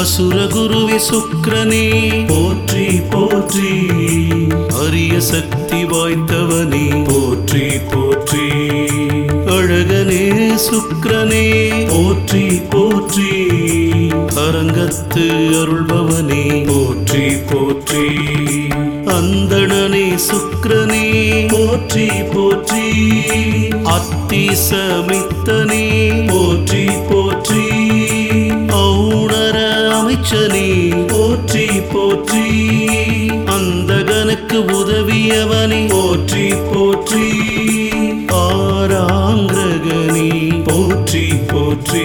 அசுரகுருவி சுக்கிரனே போற்றி போற்றி அரிய சக்தி வாய்ந்தவனே போற்றி போற்றி அழகனே சுக்கிரனே போற்றி போற்றி அரங்கத்து அருள்பவனே போற்றி போற்றி அந்தணனே சுக்கிரனே போற்றி போற்றி அத்திசமித்தனே போற்றி போற்றி ஔணர அமைச்சனே போற்றி போற்றி அந்தகனுக்கு உதவியவனே போற்றி போற்றி ஆராங்கிரகனே போற்றி போற்றி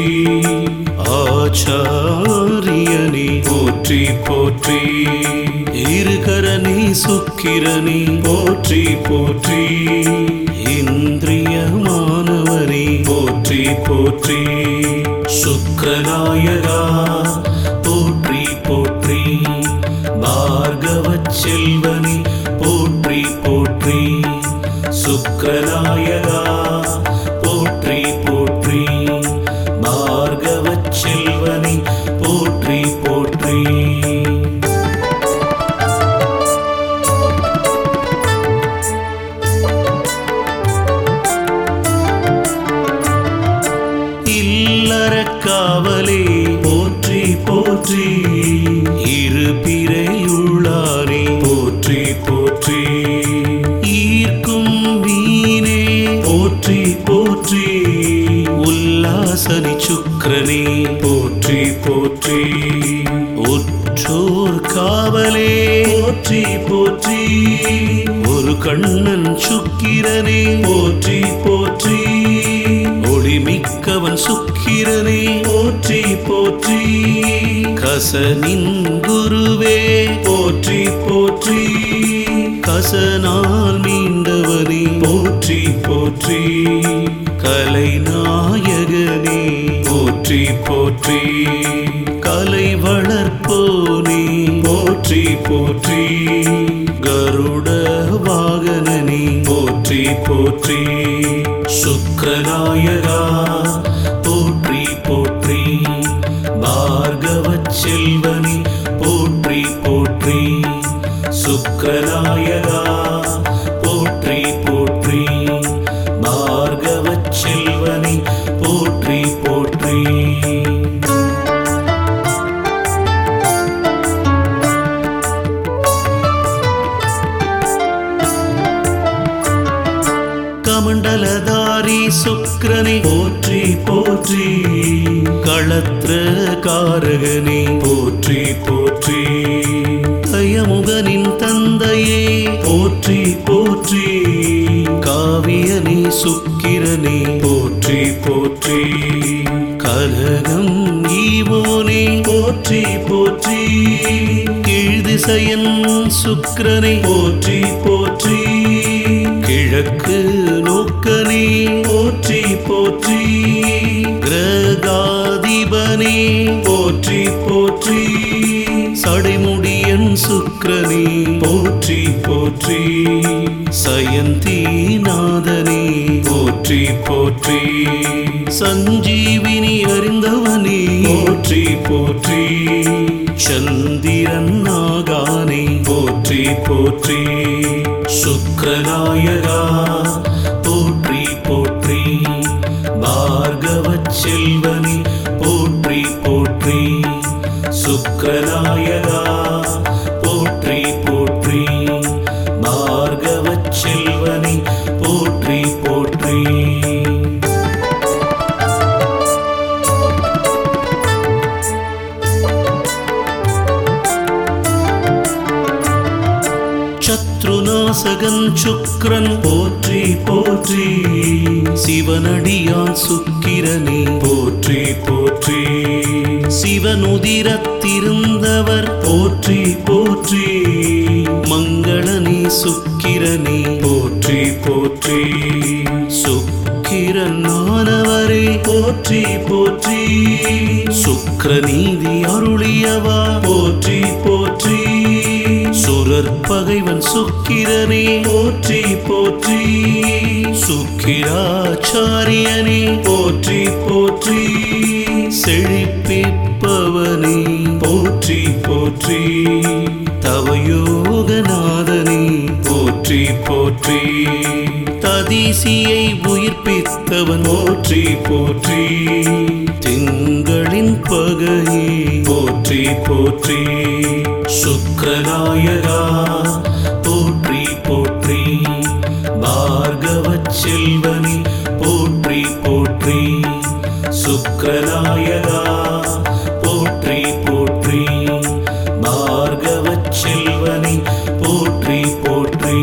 ஆச்சாரியனே போற்றி போற்றி இருகரனே சுக்கிரனே போற்றி போற்றி இந்திரியமானவனே போற்றி போற்றி சுக்கரநாயகா போற்றி போற்றி பார்கவச் செல்வனி போற்றி போற்றி சுக்கரநாயகா போற்றி போற்றி பார்கவச் செல்வனி போற்றி போற்றி இல்லற காவலே போற்றி போற்றி இருபிறையுள்ளாரே போற்றி போற்றி ஈர்க்கும் வீணே போற்றி போற்றி உல்லாசனி சுக்கிரனே போற்றி போற்றி உற்றோர் காவலே போற்றி போற்றி ஒரு கண்ணன் சுக்கிரனே போற்றி போற்றி ஒளிமிக்கவன் சுக்கிரனே போற்றி போற்றி கசனின் குருவே போற்றி போற்றி கசனால் மீண்டவனே போற்றி போற்றி கலைநாயகனே போற்றி போற்றி கலை வளர்ப்போனே போற்றி போற்றி கருட வாகனனே போற்றி போற்றி சுக்கரநாயகா போற்றி போற்றி பார்கவச் செல்வனி போற்றி போற்றி சுக்கரநாயகா போற்றி போற்றி பார்கவச் செல்வனி போற்றி போற்றி கமண்டலதாரி சுக்கிரனே போற்றி போற்றி களத்திர காரகனே போற்றி போற்றி கயமுகனின் தந்தையே போற்றி போற்றி காவியனே சுக்கிரனே போற்றி போற்றி கலகம் ஈவோனே போற்றி போற்றி கீழ்திசையன் சுக்கிரனே போற்றி போற்றி கிழக்கு நோக்கனே போற்றி போற்றி கிரகாதிபனே போற்றி போற்றி சடைமுடியன் சுக்கிரனே போற்றி போற்றி சயந்தி நாதனே போற்றி போற்றி சஞ்சீவினி அறிந்தவனே போற்றி போற்றி சந்திரன் நாகானே போற்றி போற்றி சுக்கரநாயகா போற்றி போற்றி பார்கவச் செல்வனி போற்றி போற்றி சுக்கரநாயகா போற்றி போற்றி பார்கவச் செல்வனி போற்றி போற்றி சத்ருநாசகன் சுக்ரன் போற்றி போற்றி சிவனடியான் சுக்கிரனே போற்றி போற்றி சிவனுதிரத்திருந்தவர் போற்றி போற்றி மங்களனே சுக்கிரனே போற்றி போற்றி சுக்கிரனானவரே போற்றி போற்றி சுக்கிரநீதி அருளியவா போற்றி போற்றி சுர சுவர் பகைவன் சுக்கிரனே போற்றி போற்றி சுக்கிராச்சாரியனே போற்றி போற்றி செழிப்பிப்பவனே போற்றி போற்றி தவயோகநாதனே போற்றி போற்றி ததீசியை உயிர்ப்பித்தவன் போற்றி போற்றி திங்களின் பகையே போற்றி போற்றி சுக்கரநாயகா போற்றி போற்றி பார்கவச் செல்வனே போற்றி போற்றி சுக்கரநாயகா போற்றி போற்றி பார்கவச் செல்வனே போற்றி போற்றி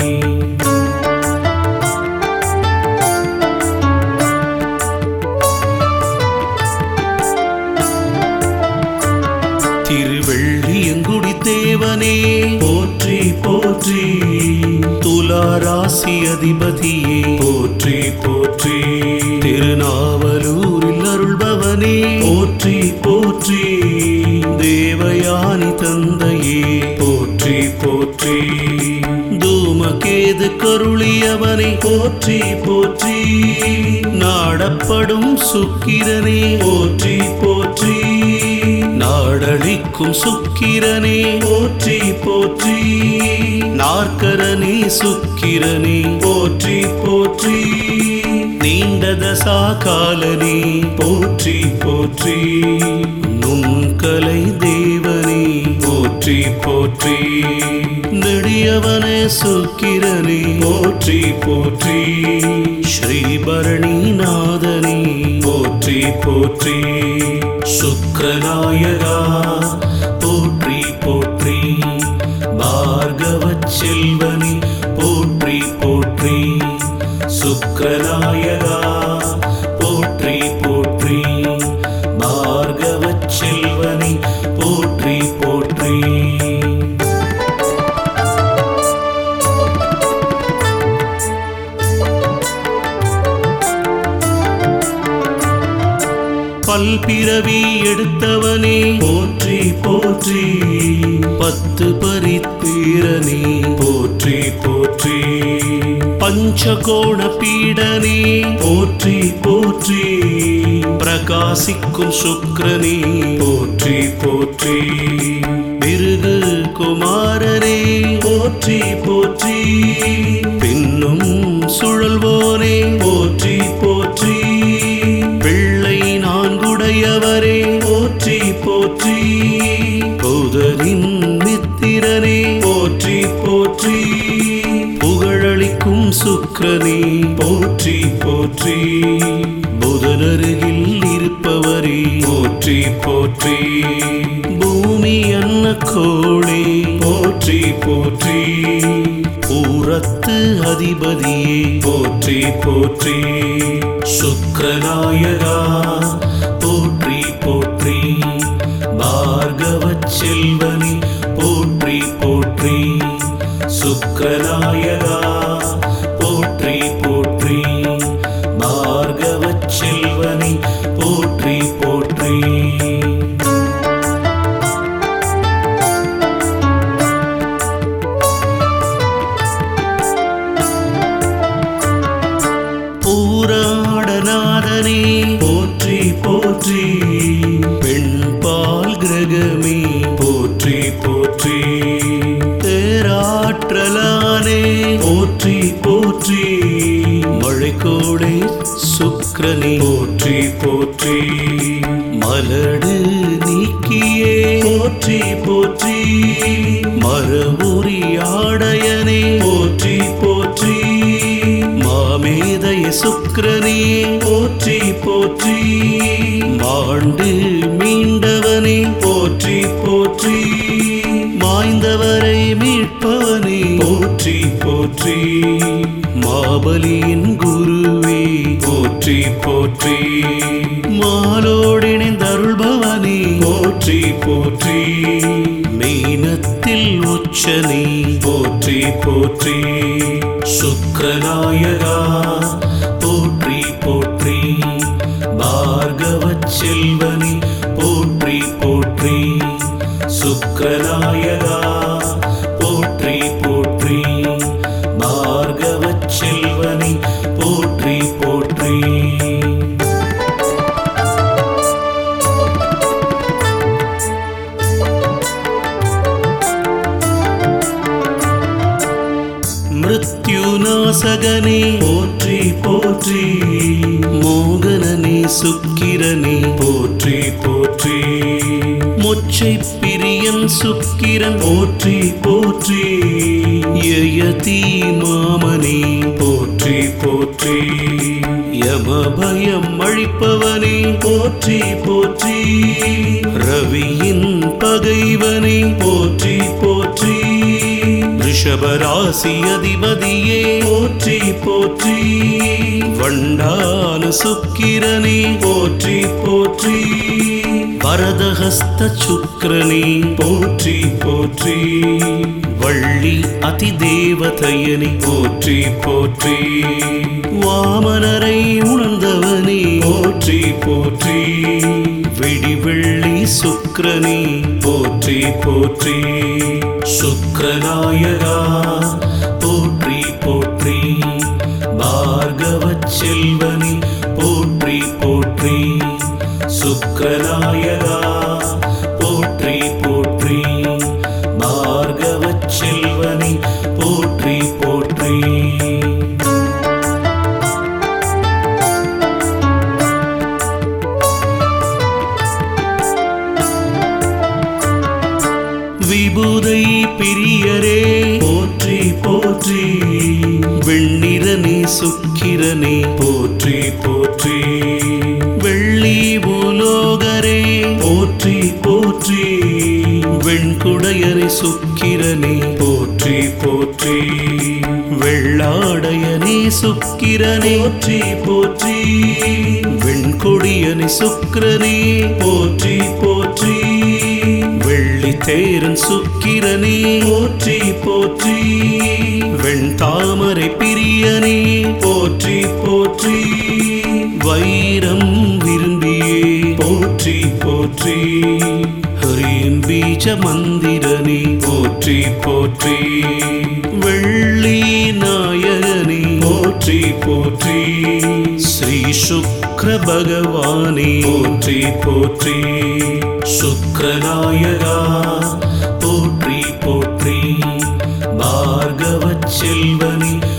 திருவெள்ளியங்குடி தேவனே போற்றி போற்றி துலாராசி அதிபதியே போற்றி போற்றி திருநாவலூரில் அருள்பவனே போற்றி போற்றி தேவயானி தந்தையே போற்றி போற்றி தூமகேது கருளியவனை போற்றி போற்றி நாடப்படும் சுக்கிரனே போற்றி போற்றி நாடழிக்கும் சுக்கிரனே போற்றி போற்றி நாற்கரனே சுக்கிரனே போற்றி போற்றி நீண்ட தசா காலனே போற்றி போற்றி நுண்கலை தேவனே போற்றி போற்றி நெடியவனே சுக்கிரனே போற்றி போற்றி ஸ்ரீபரணி நாதனே போற்றி போற்றி சுக்கரநாயகா போற்றி போற்றி பார்கவச் செல்வனே போற்றி போற்றி சுக்கரநாயகா போற்றி போற்றி பார்கவச் செல்வனே போற்றி போற்றி பல்பிறவி எடுத்தவனே போற்றி போற்றி பத்து பரித்தீரனே போற்றி போற்றி பஞ்சகோண பீடனே போற்றி போற்றி பிரகாசிக்கும் சுக்கிரனே போற்றி போற்றி பிருகு குமாரனே போற்றி போற்றி பின்னும் சுழல்வோனே போற்றி போற்றி பிள்ளை நான்குடையவரே போற்றி போற்றி புதரின் மித்திரனே போற்றி போற்றி புகழளிக்கும் சுக்கிரனே போற்றி போற்றி புதனருகில் இருப்பவரே போற்றி போற்றி பூமி அன்ன கோளே போற்றி போற்றி பூரத்து அதிபதியே போற்றி போற்றி சுக்கரநாயகா போற்றி போற்றி பார்கவச் செல்வனே போற்றி போற்றி சுக்கரநாயகா போற்றி போற்றி பார்கவச் செல்வனே போற்றி போற்றி பூராடநாதனே போற்றி போற்றி பெண்பால் கிரகமே போற்றி போற்றி தேராற்றலானே போற்றி போற்றி மழைக்கோடே சுக்கிரனே போற்றி போற்றி மலடு நீக்கியே போற்றி போற்றி மரபுரி ஆடையனே போற்றி போற்றி மாமேதய சுக்கிரனே போற்றி போற்றி மாண்டு மீண்டவனே போற்றி போற்றி மாய்ந்தவரை மீட்பவனே போற்றி போற்றி மாபலியின் குருவே போற்றி போற்றி மாலோடிணைந்தருள்பவனே போற்றி போற்றி மீனத்தில் உச்சனே போற்றி போற்றி சுக்கரநாயகா போற்றி போற்றி பார்கவச் செல்வனே போற்றி போற்றி சுக்கரநாயகா போற்றி மிருத்யுநாசகனே போற்றி போற்றி மோகனனே சுக்கிரனே போற்றி போற்றி மொச்சை பிரியன் சுக்கிரன் போற்றி போற்றி யயதி மாமனே போற்றி போற்றி யமபயம் அழிப்பவனே போற்றி போற்றி ரவியின் பகைவனே போற்றி போற்றி ரிஷபராசி அதிபதியே போற்றி போற்றி வண்டான சுக்கிரனே போற்றி போற்றி வரதஹஸ்த சுக்கிரனே போற்றி போற்றி வள்ளி அதிதேவதையனே போற்றி போற்றி வாமனரை உணர்ந்தவனே போற்றி போற்றி வெடிவெள்ளி சுக்கிரனே போற்றி போற்றி சுக்கிரநாயகா போற்றி போற்றி பார்கவச் செல்வனே போற்றி போற்றி சுக்கிரநாயகா போற்றி போற்றி பார்கவச் செல்வனே போற்றி போற்றி விபுதை பிரியரே போற்றி போற்றி வெண்ணிறனே சுக்கிரனே போற்றி போற்றி வெள்ளி பூலோகரே போற்றி போற்றி வெண்குடையரே சுக்கிரனே போற்றி போற்றி வெள்ளாடையனே சுக்கிரனே போற்றி போற்றி வெண்கொடியனே சுக்கிரனே போற்றி போற்றி வெள்ளி தேரன் சுக்கிரனே போற்றி போற்றி வெண்தாமரை பிரியனே போற்றி போற்றி வைரம் விரும்பியே போற்றி போற்றி ஹரியின் பீஜ மந்திரனே போற்றி போற்றி வெள்ளி நாயகனே போற்றி போற்றி ஸ்ரீ சுக்ர பகவானே போற்றி போற்றி சுக்ரநாயகா போற்றி போற்றி பார்கவச் செல்வனே